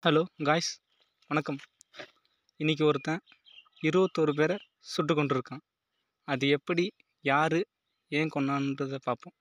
Hello guys வணக்கம் இன்றைக்கி ஒருத்தன் இருபத்தோரு பேரை சுட்டு கொண்டிருக்கான் அது எப்படி யார் ஏன் கொன்னான்றதை பார்ப்போம்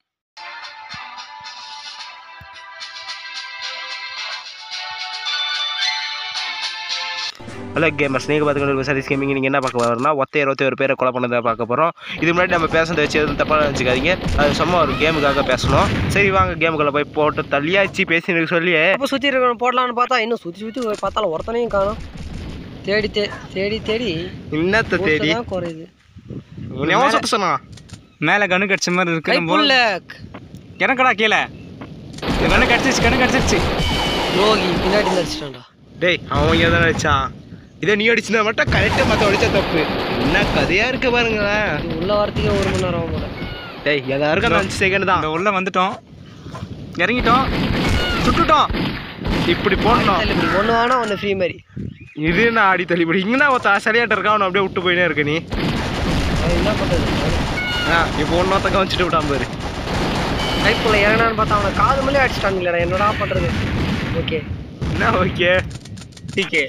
ஹலோ கேமர்ஸ் நீங்கள் பார்த்துக்கிட்டு சதீஷ் கேமிங் நீங்கள் என்ன பார்க்க போகிறோம்னா ஒத்த இருபத்தி ஒரு பேரை கொலை பண்ணதை பார்க்க போகிறோம் இது முன்னாடி நம்ம பேசுனதை வச்சு எதுவும் தப்பாக நினச்சிக்காதீங்க அது சும்மா ஒரு கேமுக்காக பேசணும் சரி வாங்க கேமுக்குள்ளே போய் போட்டு தள்ளியாச்சு பேசி சொல்லி அப்போ சுற்றி இருக்கிற போடலான்னு பார்த்தா இன்னும் சுற்றி சுற்றி போய் பார்த்தாலும் ஒருத்தனையும் காணும் தேடி தே தேடி தேடி என்னத்தை தேடி தான் குறையுது எவன் சுத்த சொன்னா மேலே கண்ணு கடிச்ச மாதிரி இருக்கு நம்ம கைப்புள்ள இறங்கடா கீழே இந்த கண்ணு கடிச்சிருச்சு கண்ணு கடிச்சிருச்சு யோகி பின்னாடி இருந்து அடிச்சிட்டான்டா டேய் அவன் இங்கே தானே அடிச்சான் இதை நீ அடிச்சிருந்தா மட்டும் கரெக்டாக மற்ற அடிச்சா தப்பு என்ன கதையாக இருக்கு பாருங்களேன் இது உள்ள வரத்துக்கே ஒரு மணி நேரம் ஆகும் போல டேய் எல்லாருக்கும் அந்த அஞ்சு செகண்ட் தான் இந்த உள்ளே வந்துட்டோம் இறங்கிட்டோம் சுட்டுட்டோம் இப்படி போடணும் தள்ளுபடி ஒன்று வேணா ஒன்று ஃப்ரீ மாதிரி இது நான் ஆடி தள்ளிப்படி இங்கே ஒருத்த சரியாட்ட இருக்கான் அவனை அப்படியே விட்டு போயினே இருக்க நீ அது என்ன பண்ணுறது ஆ இப்போ ஒன்றொத்த கவனிச்சுட்டு விட்டான் பாரு கைப்புள்ள இறங்கினான்னு பார்த்தா அவனை காது மேலே அடிச்சிட்டாங்களேடா என்னடா பண்ணுறது ஓகே என்ன ஓகே டிகே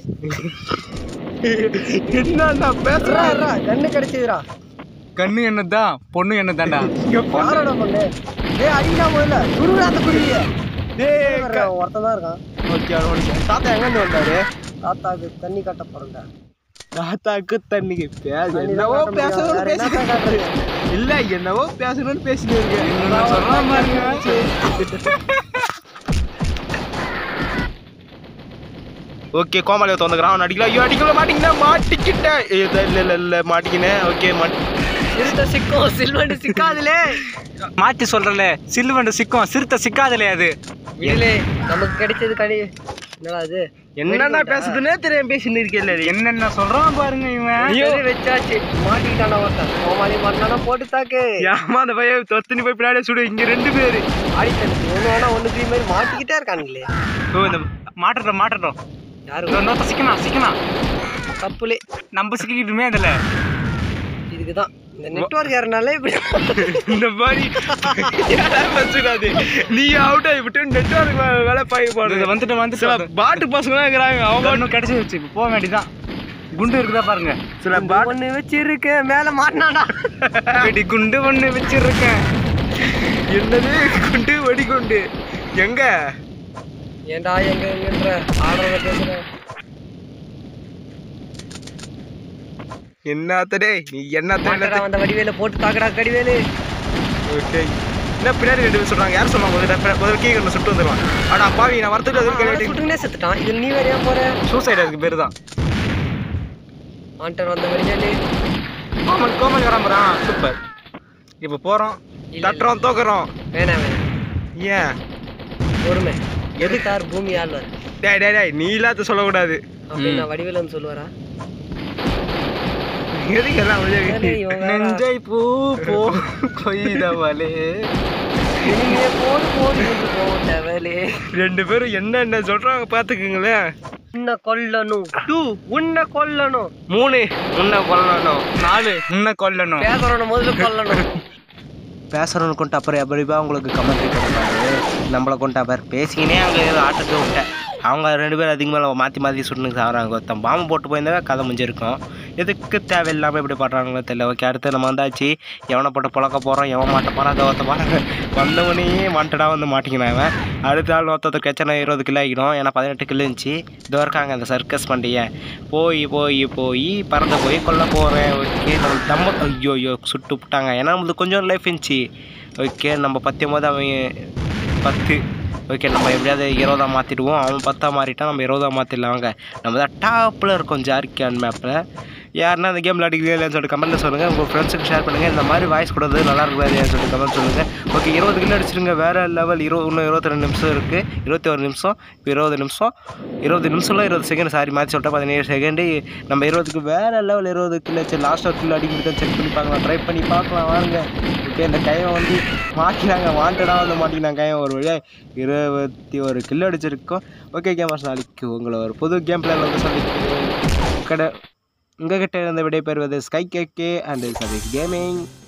என்ன பேசுறேன் கண்ணு கிடைச்சதுடா கண்ணு என்னதான் பொண்ணு என்னதான்டா யாரோட பொண்ணு டேய் அடிடா முதல்ல குருடா அந்த குருவிய ஒருத்தன் தான் இருக்கான் ஓகே ஓகே தாத்தா எங்கேருந்து வந்தாரு தாத்தாக்கு தண்ணி கட்ட போறேன்டா தாத்தாக்கு தண்ணிக்கு பேச தண்ணி தான் என்னவோ காட்ட முடியும். பேசணும்னு வேற என்னத்த காட்டுறது? பேசி இல்ல என்னவோ பேசணும்னு பேசிட்டு இருக்கேன் நான் சொல்கிறேன் பாருங்க ஓகே கோமாளியை திறந்துக்கிறான் அவன் அடிக்கல ஐயோ அடிக்கல மாட்டிக்கிட்டேன் மாட்டிக்கிட்டேன் இல்ல இல்ல இல்ல இல்ல மாட்டிக்கினேன் ஓகே மாட்டி சிறுத்தை சிக்கும் சில்வண்டு சிக்காதுலே மாற்றி சொல்கிறல சில்வண்டு சிக்கும் சிறுத்தை சிக்காதலே அது விடலே நமக்கு கிடைச்சது கடி என்னடா அது என்னென்ன பேசுதுன்னே தெரியாம பேசிட்டு இருக்கேன் என்னென்ன சொல்கிறான் பாருங்க இவன் சரி வச்சாச்சு மாட்டிக்கிட்டானா ஒருத்தன் கோமாளி மாட்டினா போட்டு தாக்கு ஏமா அந்த பையன் தொத்துனி போய் பின்னாடியே சுடு இங்க ரெண்டு பேரு ஆடித்தன் ஒன்று வேணா ஒன்று ஃப்ரீ மாதிரி மாட்டிக்கிட்டே இருக்கானுங்களே ஓ இந்த மாட்டட்டும் மாட்டட்டும் யாரு இன்னொருத்த சிக்கணும் சிக்கணும் தப்புலே நம்ம சிக்கிக்கிட்டுமே அதில் இதுக்கு தான் இந்த நெட்ஒர்க் யாருனாலே இப்படி இந்த மாதிரி வச்சுக்காது நீ அவுட் ஆகிவிட்டு நெட்ஒர்க் வேலை பாய் இது போடுறது வந்துட்டு வந்து சில பாட்டு பசங்க இருக்கிறாங்க அவங்க ஒன்றும் கிடச்சிருச்சு இப்போ போக வேண்டியதான் குண்டு இருக்குதா பாருங்க சில பாட்டு ஒன்று வச்சிருக்க மேலே மாட்டினாடா வெடி குண்டு ஒன்று வச்சிருக்கேன் என்னது குண்டு வெடி குண்டு எங்க ஏன்டா எங்க எங்கன்ற ஆடுறத பேசுற என்னத்தடே நீ என்னத்த மாட்டடா அந்த வடிவேல போட்டு தாக்கடா கடிவேலு ஓகே என்ன பின்னாடி ரெண்டு பேர் சொல்றாங்க யார் சொல்லுவாங்க முதல்ல முதல்ல கீழே சுட்டு வந்துருவான் ஆனா பாவி நான் வரத்துக்கு அது கிடையாது சுட்டுனே செத்துட்டான் இது நீ வேற ஏன் போற சூசைட் அதுக்கு பேர் தான் மாட்டர் வந்த வடிவேலு கோமல் கோமல் கிளம்புறான் சூப்பர் இப்போ போகிறோம் இல்ல, தட்டுறோம் தோக்குறோம் வேணாம் வேணாம் ஏன் பொறுமை எதுக்கார் பூமி ஆழ்வார் டேய் டேய் டேய் நீ இல்லாத சொல்லக்கூடாது அப்படின்னு நான் வடிவேலன்னு சொல்லுவாரா எதுக்கு எல்லாம் ஏலே, வெளியே இவன் வேற. நெஞ்சை பூ போ கொய்தவளே இனிமே போடு போடு என்று போட்டவளே ரெண்டு பேரும் என்னென்ன சொல்றாங்க பாத்துக்குங்களேன் உன்னை கொல்லணும் டூ உன்னை கொல்லணும் மூணு உன்னை கொல்லணும் நாலு உன்னை கொல்லணும் பேசுறவன முதல்ல கொல்லணும் பேசுறவனு கொண்டு அப்புறம் எப்படிப்பா உங்களுக்கு கமெண்ட் பண்ணுறாரு நம்மளை கொண்டு அப்புறம் பேசிக்கினே அங்கே ஏதோ ஆட்டத்தை விட்டேன் அவங்க ரெண்டு பேரும் அதிகமாக மாற்றி மாற்றி சுட்டுன்னு சாகுறாங்க ஒருத்தன் பாம்பு போட்டு போயிருந்தாவே கதை முடிஞ்சிருக்கும் எதுக்கு தேவையில்லாமல் இப்படி பண்ணுறாங்களோ தெரியல ஓகே அடுத்து நம்ம வந்தாச்சு எவனை போட்டு புழக்க போகிறோம் எவன் மாட்ட போகிறான் அதை ஒருத்த பாருங்க வந்தவனையே வாண்டடாக வந்து மாட்டிக்கினான் அவன் அடுத்த ஆள் ஒருத்தர் கச்சனை இருபது கிலோ ஆகிடும் ஏன்னா பதினெட்டு கிலோ இருந்துச்சு இது இருக்காங்க அந்த சர்க்கஸ் பண்டிகை போய் போய் போய் பறந்து போய் கொல்ல போகிறேன் ஓகே நம்ம தம்ம ஐயோ ஐயோ சுட்டு விட்டாங்க ஏன்னா நம்மளுக்கு கொஞ்சம் லைஃப் இருந்துச்சு ஓகே நம்ம பத்தும் போது அவன் பத்து ஓகே நம்ம எப்படியாவது இருபதா மாற்றிடுவோம் அவன் பத்தா மாறிட்டான் நம்ம இருபதா மாற்றிடலாம் வாங்க நம்ம தான் டாப்பில் இருக்கோம் ஜார்கியான் மேப்பில் யாருன்னா அந்த கேம் விளையாடிக்கிறீங்க இல்லைன்னு சொல்லிட்டு கமெண்ட்டில் சொல்லுங்கள் உங்கள் ஃப்ரெண்ட்ஸுக்கு ஷேர் பண்ணுங்கள் இந்த மாதிரி வாய்ஸ் கொடுறது நல்லா இருக்குதா இல்லையான்னு சொல்லிட்டு கமெண்ட் சொல்லுங்கள் ஓகே இருபது கிலோ அடிச்சிருங்க வேறு லெவல் இருபது இன்னும் இருபத்தி ரெண்டு நிமிஷம் இருக்குது இருபத்தி ஒரு நிமிஷம் இப்போ இருபது நிமிஷம் இருபது நிமிஷம்ல இருபது செகண்ட் சாரி மாற்றி சொல்லிட்டேன் பதினேழு செகண்டு நம்ம இருபதுக்கு வேறு லெவல் இருபது கிலோ சரி லாஸ்ட் ஒரு கிலோ அடிக்கிட்டு செக் பண்ணி பார்க்கலாம் ட்ரை பண்ணி பார்க்கலாம் வாங்க ஓகே இந்த கையை வந்து மாட்டினாங்க வாண்டடாக வந்து மாட்டினாங்க கையை ஒரு வழியாக இருபத்தி ஒரு கிலோ அடிச்சிருக்கோம் ஓகே கேமர்ஸ் நாளைக்கு உங்களை ஒரு புது கேம் பிளேல வந்து சந்திக்கிறேன் கடை உங்ககிட்ட இருந்து விடைபெறுவது Sky KK and Satish gaming